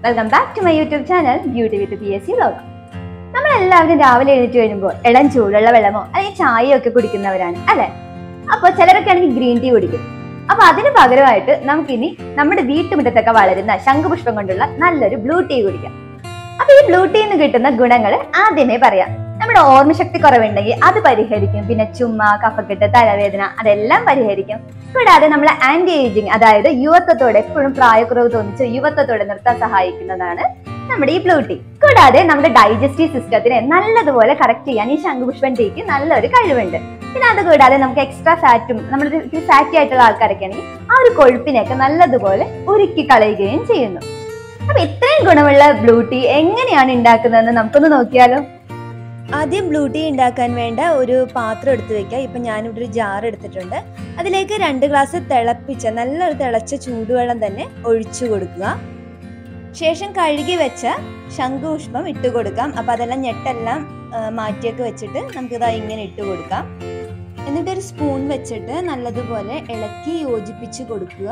welcome back to my YouTube channel beauty with P S C vlog നമ്മളെല്ലാവരും രാവിലെ എഴുന്നേറ്റ് വരുമ്പോൾ ഇളം ചൂടുള്ള വെള്ളമോ അല്ലെങ്കിൽ ചായയോ ഒക്കെ കുടിക്കുന്നവരാണ് അല്ലെ അപ്പോൾ ചിലരൊക്കെ ആണെങ്കിൽ ഗ്രീൻ ടീ കുടിക്കും അപ്പൊ അതിന് പകരമായിട്ട് നമുക്കിനി നമ്മുടെ വീട്ടുമുറ്റത്തൊക്കെ വളരുന്ന ശംഖുപുഷ്പം കൊണ്ടുള്ള നല്ലൊരു ബ്ലൂ ടീ കുടിക്കാം അപ്പൊ ഈ ബ്ലൂ ടീന്ന് കിട്ടുന്ന ഗുണങ്ങൾ ആദ്യമേ പറയാം നമ്മുടെ ഓർമ്മശക്തി കുറവുണ്ടെങ്കിൽ അത് പരിഹരിക്കും പിന്നെ ചുമ കഫക്കെട്ട് തലവേദന അതെല്ലാം പരിഹരിക്കും കൂടാതെ നമ്മൾ ആന്റി ഏജിങ് അതായത് യുവത്വത്തോടെ എപ്പോഴും പ്രായക്കുറവ് തോന്നിച്ച് യുവത്വത്തോടെ നിർത്താൻ സഹായിക്കുന്നതാണ് നമ്മുടെ ഈ ബ്ലൂ ടീ കൂടാതെ നമ്മുടെ ഡൈജസ്റ്റീവ് സിസ്റ്റത്തിനെ നല്ലതുപോലെ കറക്റ്റ് ചെയ്യാൻ ഈ ശംഖുപുഷ്പൻ ടീക്ക് നല്ലൊരു കഴിവുണ്ട് പിന്നെ അത് കൂടാതെ നമുക്ക് എക്സ്ട്രാ ഫാറ്റും നമ്മൾ ഫാറ്റി ആയിട്ടുള്ള ആൾക്കാരൊക്കെ ആണെങ്കിൽ ആ ഒരു കൊഴുപ്പിനെയൊക്കെ നല്ലതുപോലെ ഉരുക്കി കളയുകയും ചെയ്യുന്നു അപ്പൊ ഇത്രയും ഗുണമുള്ള ബ്ലൂ ടീ എങ്ങനെയാണ് ഉണ്ടാക്കുന്നതെന്ന് നമുക്കൊന്ന് നോക്കിയാലോ ആദ്യം ബ്ലൂ ടീ ഉണ്ടാക്കാൻ വേണ്ട ഒരു പാത്രം എടുത്ത് വെക്കുക ഇപ്പം ഞാനിവിടെ ഒരു ജാർ എടുത്തിട്ടുണ്ട് അതിലേക്ക് രണ്ട് ഗ്ലാസ് തിളപ്പിച്ച നല്ലൊരു തിളച്ച ചൂടുവെള്ളം തന്നെ ഒഴിച്ചു കൊടുക്കുക ശേഷം കഴുകി വെച്ച ശംഖുപുഷ്പം ഇട്ട് കൊടുക്കാം അപ്പം അതെല്ലാം ഞെട്ടെല്ലാം ആ, മാറ്റിയൊക്കെ വെച്ചിട്ട് നമുക്കിതാ ഇങ്ങനെ ഇട്ട് കൊടുക്കാം എന്നിട്ടൊരു സ്പൂൺ വെച്ചിട്ട് നല്ലതുപോലെ ഇളക്കി യോജിപ്പിച്ച് കൊടുക്കുക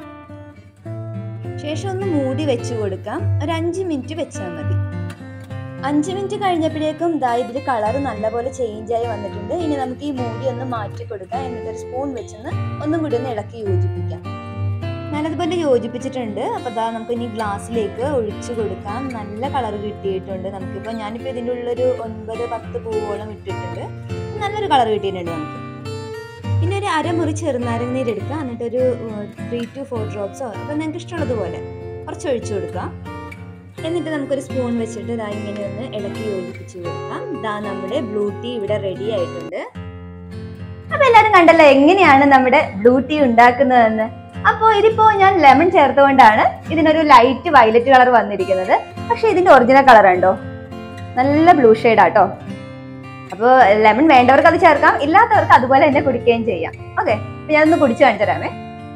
ശേഷം ഒന്ന് മൂടി വെച്ച് കൊടുക്കാം ഒരു അഞ്ച് മിനിറ്റ് വെച്ചാൽ മതി അഞ്ച് മിനിറ്റ് കഴിഞ്ഞപ്പോഴേക്കും ദാ ഇതിൽ കളർ നല്ലപോലെ ചേഞ്ച് ആയി വന്നിട്ടുണ്ട് ഇനി നമുക്ക് ഈ മൂടി ഒന്ന് മാറ്റി കൊടുക്കാം എന്നിട്ട് ഒരു സ്പൂൺ വെച്ചൊന്ന് ഒന്നും കൂടി ഒന്ന് ഇളക്കി യോജിപ്പിക്കാം നല്ലതുപോലെ യോജിപ്പിച്ചിട്ടുണ്ട് അപ്പോൾ ദാ നമുക്ക് ഇനി ഗ്ലാസ്സിലേക്ക് ഒഴിച്ചു കൊടുക്കാം നല്ല കളർ കിട്ടിയിട്ടുണ്ട് നമുക്കിപ്പോൾ ഞാനിപ്പോൾ ഇതിൻ്റെ ഉള്ളൊരു ഒൻപത് പത്ത് പൂവോളം ഇട്ടിട്ടുണ്ട് നല്ലൊരു കളർ കിട്ടിയിട്ടുണ്ട് നമുക്ക് പിന്നെ ഒരു അരമുറി ചെറുനാരങ്ങ നീര് എടുക്കുക എന്നിട്ടൊരു ത്രീ ടു ഫോർ ഡ്രോപ്സോ അപ്പോൾ നിങ്ങൾക്ക് ഇഷ്ടമുള്ളതുപോലെ കുറച്ച് ഒഴിച്ചു കൊടുക്കാം എന്നിട്ട് നമുക്കൊരു സ്പൂൺ വെച്ചിട്ട് ഇതാ ഇങ്ങനെ ഒന്ന് ഇളക്കി യോജിപ്പിച്ച് കൊടുക്കാം ഇതാ നമ്മുടെ ബ്ലൂ ടീ ഇവിടെ റെഡി ആയിട്ടുണ്ട് അപ്പൊ എല്ലാരും കണ്ടല്ലോ എങ്ങനെയാണ് നമ്മുടെ ബ്ലൂ ടീ ഉണ്ടാക്കുന്നതെന്ന് അപ്പോ ഇതിപ്പോ ഞാൻ ലെമൺ ചേർത്തുകൊണ്ടാണ് ഇതിനൊരു ലൈറ്റ് വയലറ്റ് കളർ വന്നിരിക്കുന്നത് പക്ഷെ ഇതിന്റെ ഒറിജിനൽ കളർ ഉണ്ടോ നല്ല ബ്ലൂ ഷെയ്ഡ് ആട്ടോ അപ്പോൾ ലെമൺ വേണ്ടവർക്ക് അത് ചേർക്കാം ഇല്ലാത്തവർക്ക് അതുപോലെ തന്നെ കുടിക്കുകയും ചെയ്യാം ഓക്കെ അപ്പൊ ഞാനൊന്ന് കുടിച്ചു കാണിച്ചു തരാമേ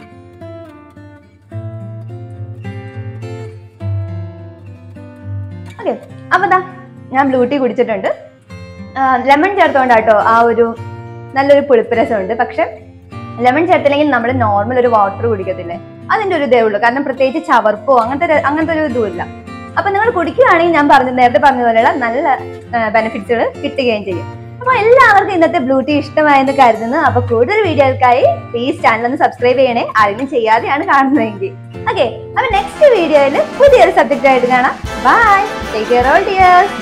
ഓക്കെ അപ്പൊ ദാ ഞാൻ ബ്ലൂ ടീ കുടിച്ചിട്ടുണ്ട് ലെമൺ ചേർത്തോണ്ടാട്ടോ ആ ഒരു നല്ലൊരു പുളിപ്പ് രസമുണ്ട് പക്ഷെ ലെമൺ ചേർത്തില്ലെങ്കിൽ നമ്മൾ നോർമൽ ഒരു വാട്ടർ കുടിക്കത്തില്ലേ അതിന്റെ ഒരു ഇതേ ഉള്ളൂ കാരണം പ്രത്യേകിച്ച് ചവർപ്പോ അങ്ങനത്തെ ഒരു- അങ്ങനത്തെ ഒരു ഇതും ഇല്ല അപ്പൊ നിങ്ങൾ കുടിക്കുകയാണെങ്കിൽ ഞാൻ പറഞ്ഞു നേരത്തെ പറഞ്ഞ പോലെയുള്ള നല്ല ബെനിഫിറ്റ്സുകൾ കിട്ടുകയും ചെയ്യും അപ്പൊ എല്ലാവർക്കും ഇന്നത്തെ ബ്ലൂ ടീ ഇഷ്ടമായെന്ന് കരുതുന്നു അപ്പൊ കൂടുതൽ വീഡിയോകൾക്കായി പ്ലീസ് ചാനൽ ഒന്ന് സബ്സ്ക്രൈബ് ചെയ്യണേ ആരെങ്കിലും ചെയ്യാതെയാണ് കാണുന്നതെങ്കിൽ ഓക്കെ അപ്പൊ നെക്സ്റ്റ് വീഡിയോയിൽ പുതിയൊരു സബ്ജക്റ്റ് ആയിട്ട് കാണാം bye take care all dears